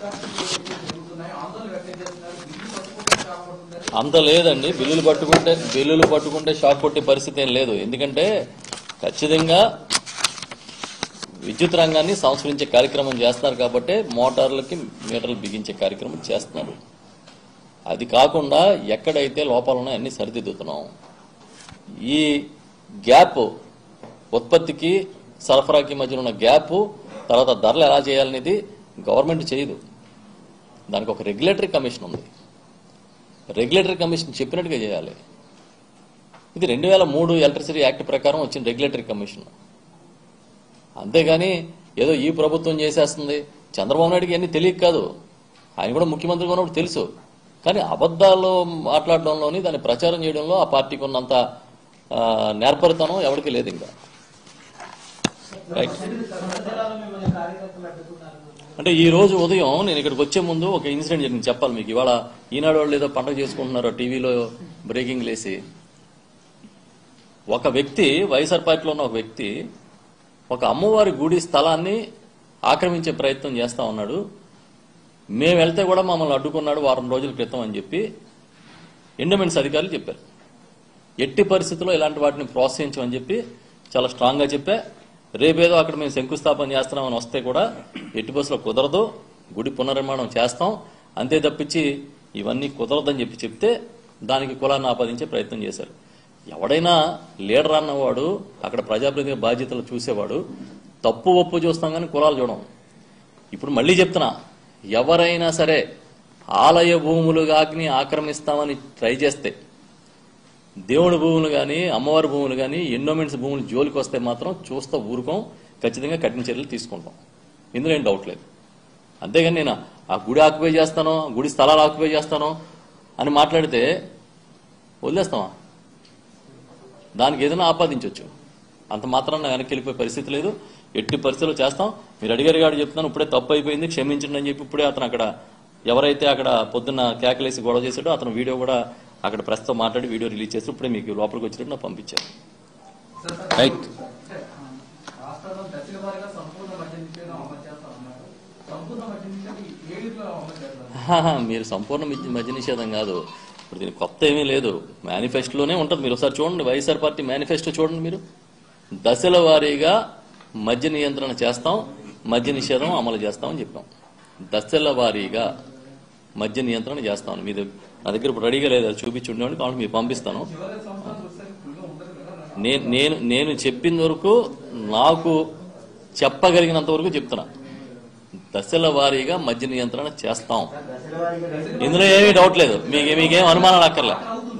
జరుగుతున్నాయో ఆందోళన వ్యక్తం చేస్తున్నారు బిల్లు పట్టుకుంటే షాక్ పడుతుందని అంత లేదండి బిల్లులు పట్టుకుంటే బిల్లులు పట్టుకుంటే షాక్ కొట్టే పరిస్థితి ఏం లేదు ఎందుకంటే ఖచ్చితంగా విద్యుత్ రంగాన్ని సంస్కరించే కార్యక్రమం చేస్తున్నారు కాబట్టి మోటార్లకి మీటర్లు బిగించే కార్యక్రమం చేస్తున్నారు అది కాకుండా ఎక్కడైతే లోపాలు ఉన్నాయో అన్ని సరిదిద్దుతున్నాం ఈ గ్యాప్ ఉత్పత్తికి సరఫరాకి మధ్యన ఉన్న గ్యాప్ తర్వాత ధరలు ఎలా చేయాలనేది గవర్నమెంట్ చేయదు దానికి ఒక రెగ్యులేటరీ కమిషన్ ఉంది రెగ్యులేటరీ కమిషన్ చెప్పినట్టుగా చేయాలి ఇది రెండు వేల మూడు ఎలక్ట్రిసిటీ యాక్ట్ ప్రకారం వచ్చిన రెగ్యులేటరీ కమిషన్ అంతేగాని ఏదో ఈ ప్రభుత్వం చేసేస్తుంది చంద్రబాబు నాయుడుకి అన్ని తెలియక కాదు ఆయన కూడా ముఖ్యమంత్రిగా ఉన్నప్పుడు తెలుసు కానీ అబద్ధాలు మాట్లాడడంలోని దాన్ని ప్రచారం చేయడంలో ఆ పార్టీకి ఉన్నంత ఆ, నేర్పరితనం ఎవరికి లేదు ఇంకా రైట్ అంటే ఈ రోజు ఉదయం నేను ఇక్కడికి వచ్చే ముందు ఒక ఇన్సిడెంట్ జరిగింది చెప్పాలి మీకు ఇవాళ ఈనాడు వాళ్ళు ఏదో పండగ చేసుకుంటున్నారు టీవీలో బ్రేకింగ్ లేసి ఒక వ్యక్తి వైఎస్ఆర్ పార్టీలో ఉన్న ఒక వ్యక్తి ఒక అమ్మవారి గుడి స్థలాన్ని ఆక్రమించే ప్రయత్నం చేస్తా ఉన్నాడు మేము వెళ్తే కూడా మమ్మల్ని అడ్డుకున్నాడు వారం రోజుల క్రితం అని చెప్పి ఎండోమెంట్స్ అధికారులు చెప్పారు ఎట్టి పరిస్థితుల్లో ఇలాంటి వాటిని ప్రోత్సహించమని చెప్పి చాలా స్ట్రాంగ్ గా చెప్పా రేపేదో అక్కడ మేము శంకుస్థాపన చేస్తున్నామని వస్తే కూడా ఎట్టి బస్సులో కుదరదు గుడి పునర్నిర్మాణం చేస్తాం అంతే తప్పించి ఇవన్నీ కుదరదని చెప్పి చెప్తే దానికి కులాన్ని ఆపాదించే ప్రయత్నం చేశారు ఎవడైనా లీడర్ అన్నవాడు అక్కడ ప్రజాప్రతినిధి బాధ్యతలు చూసేవాడు తప్పు ఒప్పు చూస్తాం కానీ కులాలు చూడం ఇప్పుడు మళ్ళీ చెప్తున్నా ఎవరైనా సరే ఆలయ భూములు కాకిని ఆక్రమిస్తామని ట్రై చేస్తే దేవుడి భూములు కానీ అమ్మవారి భూములు కానీ ఎండోమెంట్స్ భూములు జోలికి వస్తే మాత్రం చూస్తా ఊరుకోం ఖచ్చితంగా కఠిన చర్యలు తీసుకుంటాం ఇందులో ఏం డౌట్ లేదు అంతేగాని నేను ఆ గుడి ఆక్యుపై చేస్తాను గుడి స్థలాలు ఆక్యుపై చేస్తాను అని మాట్లాడితే వదిలేస్తామా దానికి ఏదైనా ఆపాదించవచ్చు అంత మాత్రాన వెనక్కి వెళ్ళిపోయే పరిస్థితి లేదు ఎట్టి పరిస్థితుల్లో చేస్తాం మీరు అడిగారు కాడు చెప్తున్నాను ఇప్పుడే తప్పు అయిపోయింది క్షమించండి అని చెప్పి ఇప్పుడే అతను అక్కడ ఎవరైతే అక్కడ పొద్దున్న కేకలేసి గొడవ చేశాడో అతను వీడియో కూడా అక్కడ ప్రెస్తో మాట్లాడి వీడియో రిలీజ్ చేసి ఇప్పుడే మీకు లోపలికి వచ్చినట్టు నాకు పంపించారు సార్, సార్, రైట్ అంటే, ఆ, రాష్ట్రంలో దశల వారీగా సంపూర్ణ మద్య నిషేధం అమలు చేస్తా ఉన్నారు సంపూర్ణ మద్య నిషేధం ఈ ఏడులో అమలు చేస్తారు ఆహాహా, మీరు సంపూర్ణ మద్య మద్య నిషేధం కాదు ఇప్పుడు దీనికి కొత్త ఏమీ లేదు మేనిఫెస్టోలోనే ఉంటుంది మీరు ఒకసారి చూడండి వైఎస్ఆర్ పార్టీ మేనిఫెస్టో చూడండి మీరు దశల వారీగా మద్య నియంత్రణ చేస్తాం మద్య నిషేధం అమలు చేస్తామని చెప్పాం దశల వారీగా మద్య నియంత్రణ చేస్తాం మీరు నా దగ్గర ఇప్పుడు రెడీగా లేదు అది చూపించి ఉండేవాడిని కాబట్టి మీకు పంపిస్తాను చివరి సంవత్సరాలు వచ్చేసరికి ఫుల్గా ఉంటుంది కదా నేను నేను నేను చెప్పిన వరకు నాకు చెప్పగలిగినంత వరకు చెప్తున్నా దశల వారీగా మద్య నియంత్రణ చేస్తాం ఇందులో ఏమీ డౌట్ లేదు మీకు మీకేం అనుమానాలు అక్కర్లే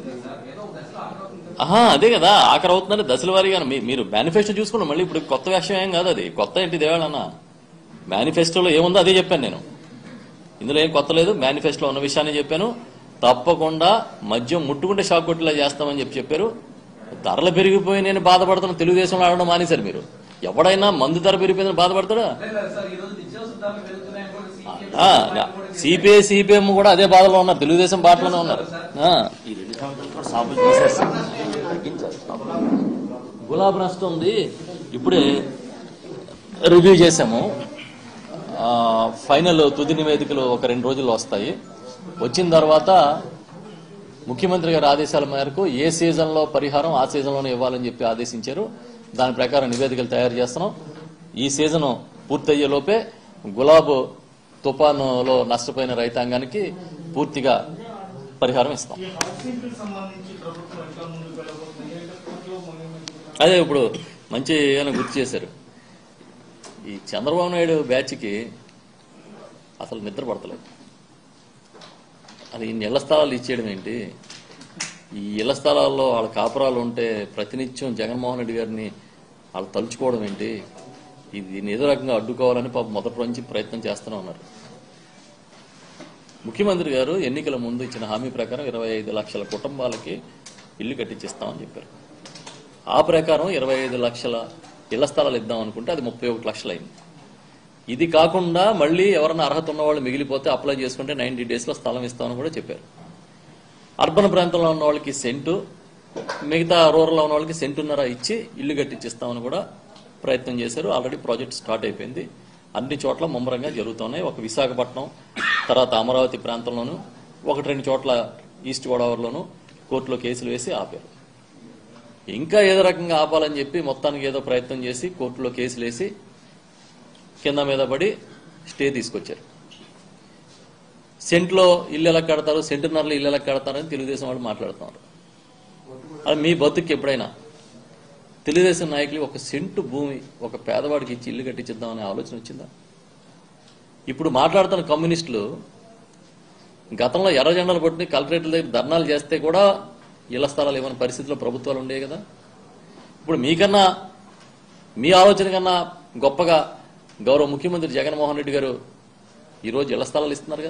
ఆహా అదే కదా ఆఖరి అవుతుందంటే దశల వారీగా మీ- మీరు మేనిఫెస్టో చూసుకోండి మళ్ళీ ఇప్పుడు కొత్త విషయం ఏం కాదు అది కొత్త ఏంటి దేవాలన్న మేనిఫెస్టోలో ఏముందో అదే చెప్పాను నేను ఇందులో ఏం కొత్త లేదు మేనిఫెస్టోలో ఉన్న విషయాన్ని చెప్పాను తప్పకుండా మద్యం ముట్టుకుంటే షాక్ కొట్టేలా చేస్తామని చెప్పి చెప్పారు ధరలు పెరిగిపోయి నేను బాధపడుతున్న తెలుగుదేశంలో ఆడడం మానేశారు మీరు ఎవడైనా మందు ధర పెరిగిపోయిందని బాధపడతాడా లేదు లేదు సార్ ఈ రోజు నిత్యావసర ధరలు పెరుగుతున్నాయని కూడా CPM సిపిఐ సిపిఎం కూడా అదే బాధలో ఉన్నారు తెలుగుదేశం పార్టీలోనే ఉన్నారు ఆ. ఈ రెండు సంవత్సరాలు కూడా సాగులు చేసేసి తగ్గించాలి గులాబ్ నష్టం ఉంది ఇప్పుడే రివ్యూ చేశాము ఆ, ఫైనల్ తుది నివేదికలు ఒక రెండు రోజుల్లో వస్తాయి వచ్చిన తర్వాత ముఖ్యమంత్రి గారి ఆదేశాల మేరకు ఏ సీజన్లో పరిహారం ఆ సీజన్లోనే ఇవ్వాలని చెప్పి ఆదేశించారు దాని ప్రకారం నివేదికలు తయారు చేస్తున్నాం ఈ సీజన్ పూర్తయ్యే లోపే గులాబ్ తుఫానులో నష్టపోయిన రైతాంగానికి పూర్తిగా పరిహారం ఇస్తాం ఈ హౌసింగ్ సంబంధించి ప్రభుత్వం ఎట్లా ముందుకు వెళ్ళబోతుంది ఏ కోర్టులో మనం అదే ఇప్పుడు మంచి అని గుర్తు చేశారు ఈ చంద్రబాబు నాయుడు బ్యాచ్కి అసలు నిద్ర పడతలేదు అది ఇన్ని ఇళ్ల స్థలాలు ఇచ్చేయడం ఏంటి ఈ ఇళ్ల స్థలాల్లో వాళ్ళ కాపురాలు ఉంటే ప్రతినిత్యం జగన్మోహన్ రెడ్డి గారిని వాళ్ళు తలుచుకోవడం ఏంటి ఇది దీన్ని ఏదో రకంగా అడ్డుకోవాలని పాప మొదటి నుంచి ప్రయత్నం చేస్తూనే ఉన్నారు ముఖ్యమంత్రి గారు ఎన్నికల ముందు ఇచ్చిన హామీ ప్రకారం ఇరవై ఐదు లక్షల కుటుంబాలకి ఇల్లు కట్టించిస్తామని చెప్పారు ఆ ప్రకారం ఇరవై ఐదు లక్షల ఇళ్ల స్థలాలు ఇద్దాం అనుకుంటే అది ముప్పై ఒకటి లక్షలు అయింది ఇది కాకుండా మళ్ళీ ఎవరైనా అర్హత ఉన్న వాళ్ళు మిగిలిపోతే అప్లై చేసుకుంటే నైన్టీ డేస్లో స్థలం ఇస్తామని కూడా చెప్పారు అర్బన్ ప్రాంతంలో ఉన్న వాళ్ళకి సెంటు మిగతా రూరల్లో ఉన్న వాళ్ళకి సెంటున్నర ఇచ్చి ఇల్లు కట్టించిస్తామని కూడా ప్రయత్నం చేశారు ఆల్రెడీ ప్రాజెక్ట్ స్టార్ట్ అయిపోయింది అన్ని చోట్ల ముమ్మరంగా జరుగుతున్నాయి ఒక విశాఖపట్నం తర్వాత అమరావతి ప్రాంతంలోను ఒకటి రెండు చోట్ల ఈస్ట్ గోదావరిలోను కోర్టులో కేసులు వేసి ఆపారు ఇంకా ఏదో రకంగా ఆపాలని చెప్పి మొత్తానికి ఏదో ప్రయత్నం చేసి కోర్టులో కేసులు వేసి కింద మీద పడి స్టే తీసుకొచ్చారు సెంట్లో ఇల్లు ఎలా కడతారు సెంటున్నరలో ఇల్లు ఎలా కడతారని తెలుగుదేశం వాళ్ళు మాట్లాడుతున్నారు అది మీ బతుకు ఎప్పుడైనా తెలుగుదేశం నాయకులు ఒక సెంటు భూమి ఒక పేదవాడికి ఇచ్చి ఇల్లు కట్టించిద్దామనే ఆలోచన వచ్చిందా ఇప్పుడు మాట్లాడుతున్న కమ్యూనిస్టులు గతంలో ఎర్ర జెండాలు పట్టుకుని కలెక్టరేట్ల దగ్గర ధర్నాలు చేస్తే కూడా ఇళ్ల స్థలాలు ఇవ్వని పరిస్థితిలో ప్రభుత్వాలు ఉండేవి కదా ఇప్పుడు మీకన్నా మీ ఆలోచన కన్నా గొప్పగా గౌరవ ముఖ్యమంత్రి జగన్మోహన్ రెడ్డి గారు ఈరోజు ఇళ్ల స్థలాలు ఇస్తున్నారుగా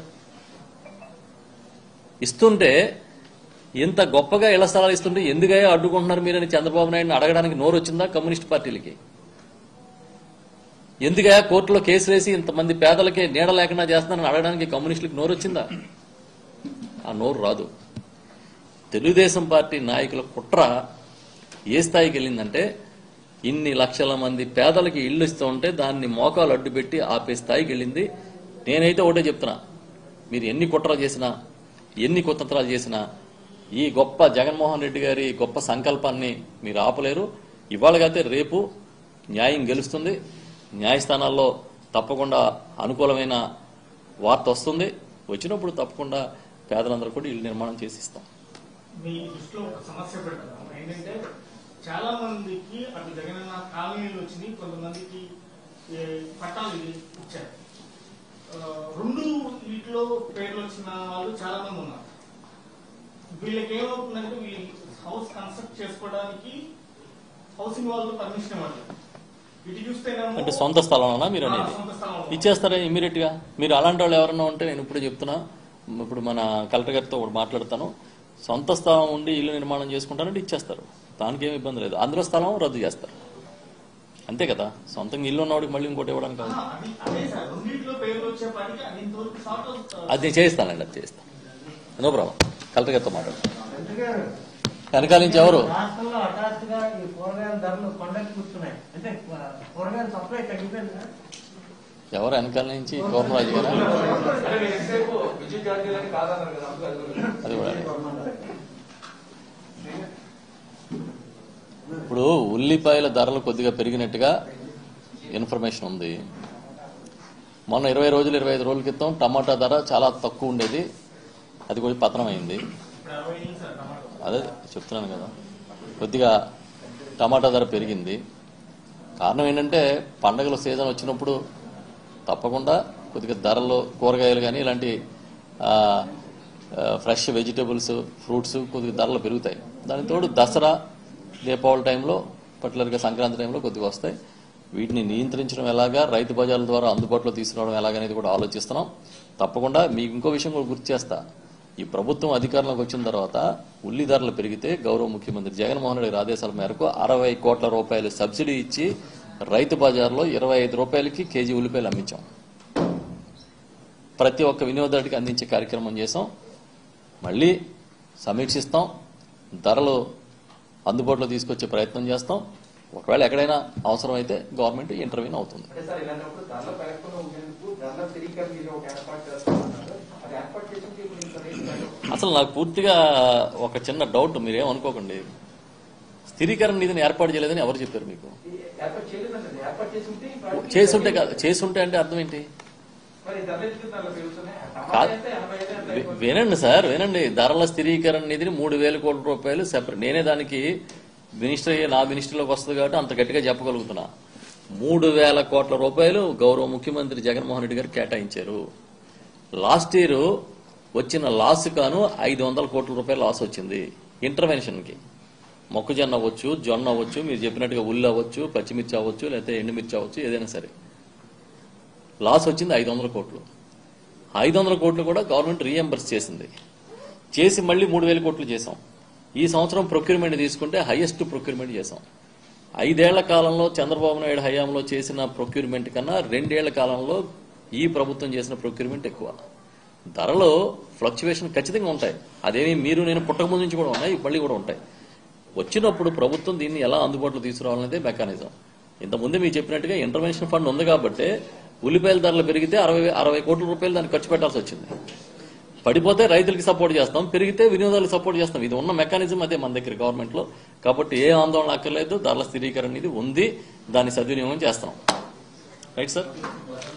ఇస్తుంటే ఇంత గొప్పగా ఇళ్ల స్థలాలు ఇస్తుంటే ఎందుకయ్యా అడ్డుకుంటున్నారు మీరని చంద్రబాబు నాయుడుని అడగడానికి నోరు వచ్చిందా కమ్యూనిస్ట్ పార్టీలకి ఎందుకయ్యా కోర్టులో కేసు వేసి ఇంతమంది పేదలకి నీడ లేకుండా చేస్తున్నారని అడగడానికి కమ్యూనిస్టులకు నోరు వచ్చిందా ఆ నోరు రాదు తెలుగుదేశం పార్టీ నాయకుల కుట్ర ఏ స్థాయికి వెళ్ళిందంటే ఇన్ని లక్షల మంది పేదలకి ఇల్లు ఇస్తూ ఉంటే దాన్ని మోకాలు అడ్డుపెట్టి ఆపే స్థాయికి వెళ్ళింది నేనైతే ఒకటే చెప్తున్నా మీరు ఎన్ని కుట్రలు చేసినా ఎన్ని కుతంత్రాలు చేసినా ఈ గొప్ప జగన్మోహన్ రెడ్డి గారి గొప్ప సంకల్పాన్ని మీరు ఆపలేరు ఇవాళకైతే రేపు న్యాయం గెలుస్తుంది న్యాయస్థానాల్లో తప్పకుండా అనుకూలమైన వార్త వస్తుంది వచ్చినప్పుడు తప్పకుండా పేదలందరూ కూడా ఇల్లు నిర్మాణం చేసి ఇస్తాం మీ దృష్టిలో ఒక సమస్య పెడతాం ఏంటంటే చాలా మందికి అటు జగనన్న కాలనీలు వచ్చినాయి కొంతమందికి ఏ, పట్టాలు ఇచ్చారు ఆ, రెండు వీటిలో పేర్లు వచ్చిన వాళ్ళు చాలా మంది ఉన్నారు వీళ్ళకి ఏమవుతుందంటే వీళ్ళు హౌస్ కన్స్ట్రక్ట్ చేసుకోవడానికి హౌసింగ్ వాళ్ళు పర్మిషన్ ఇవ్వాలి ఇటు చూస్తేనేమో అంటే సొంత స్థలంలోనా మీరు ఆ, అనేది సొంత స్థలంలో. ఇచ్చేస్తారా ఇమీడియట్ గా మీరు అలాంటి వాళ్ళు ఎవరన్నా ఉంటే నేను ఇప్పుడు చెప్తున్నా ఇప్పుడు మన కలెక్టర్ గారితో ఒకటి మాట్లాడతాను సొంత స్థలం ఉండి ఇల్లు నిర్మాణం చేసుకుంటారంటే ఇచ్చేస్తారు దానికి ఏమి ఇబ్బంది లేదు అందులో స్థలం రద్దు చేస్తారు అంతే కదా సొంతంగా ఇల్లు ఉన్నవాడికి మళ్ళీ ఇంకోటి ఇవ్వడానికి ఆ, కాదు అది అదే సార్ రెండింటిలో పేర్లు వచ్చేపాటికి అది ఇంతవరకు సార్ట్ అవుట్ అది నేను చేయిస్తానండి అది చేయిస్తాను నో ప్రాబ్లం కలెక్టర్ గారితో మాట్లాడతాను వెనకాల నుంచి ఎవరు రాష్ట్రంలో హఠాత్తుగా ఈ కూరగాయల ధరలు కొండకి కూర్చున్నాయి అంటే ఆ, కూరగాయల సప్లై తగ్గిపోయింది కదా? ఎవరు వెనకాల నుంచి కోపరాజు గారా అంటే మీరు ఎంతసేపు విద్యుత్ ఛార్జీలని కాదన్నారు కదా అందుకు అది కూడా. అది కూడా ఇప్పుడు ఉల్లిపాయల ధరలు కొద్దిగా పెరిగినట్టుగా ఇన్ఫర్మేషన్ ఉంది మొన్న ఇరవై రోజులు ఇరవై ఐదు రోజుల క్రితం టమాటా ధర చాలా తక్కువ ఉండేది అది కూడా పతనం అయింది ఇప్పుడు అరవై అయింది సార్ టమాటో అదే చెప్తున్నాను కదా కొద్దిగా టమాటా ధర పెరిగింది కారణం ఏంటంటే పండగల సీజన్ వచ్చినప్పుడు తప్పకుండా కొద్దిగా ధరలు కూరగాయలు కానీ ఇలాంటి ఆ, ఆ, ఫ్రెష్ వెజిటేబుల్స్ ఫ్రూట్స్ కొద్దిగా ధరలు పెరుగుతాయి దానికి తోడు దసరా దీపావళి టైంలో పర్టికులర్గా సంక్రాంతి టైంలో కొద్దిగా వస్తాయి వీటిని నియంత్రించడం ఎలాగా రైతు బజార్ల ద్వారా అందుబాటులో తీసుకురావడం ఎలాగనేది కూడా ఆలోచిస్తున్నాం తప్పకుండా మీకు ఇంకో విషయం కూడా గుర్తు చేస్తా ఈ ప్రభుత్వం అధికారంలోకి వచ్చిన తర్వాత ఉల్లి ధరలు పెరిగితే గౌరవ ముఖ్యమంత్రి జగన్మోహన్ రెడ్డి గారి ఆదేశాల మేరకు అరవై కోట్ల రూపాయలు సబ్సిడీ ఇచ్చి రైతు బజార్లో ఇరవై ఐదు రూపాయలకి కేజీ ఉల్లిపాయలు అమ్మించాం ప్రతి ఒక్క వినియోగదారుడికి అందించే కార్యక్రమం చేసాం మళ్ళీ సమీక్షిస్తాం ధరలు అందుబాటులో తీసుకొచ్చే ప్రయత్నం చేస్తాం ఒకవేళ ఎక్కడైనా అవసరమైతే గవర్నమెంట్ ఇంటర్వ్యూన్ అవుతుంది అంటే సార్ ఇలాంటప్పుడు ధరలు పెరగకుండా ఉండేందుకు ధరల స్థిరీకరణ మీరు ఒక ఏర్పాటు చేస్తామన్నారు అది ఏర్పాటు చేసినప్పుడు ఇప్పుడు ఇంత రేటు పెరగదు. అసలు నాకు పూర్తిగా ఒక చిన్న డౌట్ మీరేమనుకోకండి స్థిరీకరణ నిధిని ఏర్పాటు చేయలేదని ఎవరు చెప్పారు మీకు ఈ ఏర్పాటు చేయలేదండి అది. ఏర్పాటు చేసి ఉంటే ఈ ప్రాజెక్ట్ చేసుంటే కాదు చేసుంటే అంటే అర్థం ఏంటి మరి ధరలు ఎందుకు ధరలు పెరుగుతున్నాయి టమాటా కాదు. అయితే ఎనభై ఐదు ఎనభై వి- వినండి సార్ వినండి ధరల స్థిరీకరణ నిధిని మూడు వేల కోట్ల రూపాయలు సెపరేట్ నేనే దానికి మినిస్టర్ అయ్యే నా మినిస్టర్లోకి వస్తుంది కాబట్టి అంత గట్టిగా చెప్పగలుగుతున్నా మూడు వేల కోట్ల రూపాయలు గౌరవ ముఖ్యమంత్రి జగన్మోహన్ రెడ్డి గారు కేటాయించారు లాస్ట్ ఇయర్ వచ్చిన లాస్ కాను ఐదు వందల కోట్ల రూపాయల లాస్ వచ్చింది ఇంటర్వెన్షన్కి మొక్కజొన్న అవ్వచ్చు జొన్న అవ్వచ్చు మీరు చెప్పినట్టుగా ఉల్లి అవ్వచ్చు పచ్చిమిర్చి అవ్వచ్చు లేకపోతే ఎండుమిర్చి అవ్వచ్చు ఏదైనా సరే లాస్ వచ్చింది ఐదు వందల కోట్లు ఐదు వందల కోట్లు కూడా గవర్నమెంట్ రీఎంబర్స్ చేసింది చేసి మళ్ళీ మూడు వేల కోట్లు చేసాం ఈ సంవత్సరం ప్రొక్యూర్మెంట్ తీసుకుంటే హైయెస్ట్ ప్రొక్యూర్మెంట్ చేసాం ఐదేళ్ల కాలంలో చంద్రబాబు నాయుడు హయాంలో చేసిన ప్రొక్యూర్మెంట్ కన్నా రెండేళ్ల కాలంలో ఈ ప్రభుత్వం చేసిన ప్రొక్యూర్మెంట్ ఎక్కువ ధరలో ఫ్లక్చువేషన్ ఖచ్చితంగా ఉంటాయి అదేమి మీరు నేను పుట్టక ముందు నుంచి కూడా ఉన్నాయి మళ్ళీ కూడా ఉంటాయి వచ్చినప్పుడు ప్రభుత్వం దీన్ని ఎలా అందుబాటులో తీసుకురావాలనేదే మెకానిజం ఇంతకుముందు మీకు చెప్పినట్టుగా ఇంటర్వెన్షన్ ఫండ్ ఉంది కాబట్టి ఉల్లిపాయల ధరలు పెరిగితే అరవై అరవై కోట్ల రూపాయలు దానికి ఖర్చు పెట్టాల్సి వచ్చింది పడిపోతే రైతులకి సపోర్ట్ చేస్తాం పెరిగితే వినియోగదారులకు సపోర్ట్ చేస్తాం ఇది ఉన్న మెకానిజం అదే మన దగ్గర గవర్నమెంట్ లో కాబట్టి ఏ ఆందోళన అక్కర్లేదు ధరల స్థిరీకరణ అనేది ఉంది దాన్ని సద్వినియోగం చేస్తాం రైట్ సార్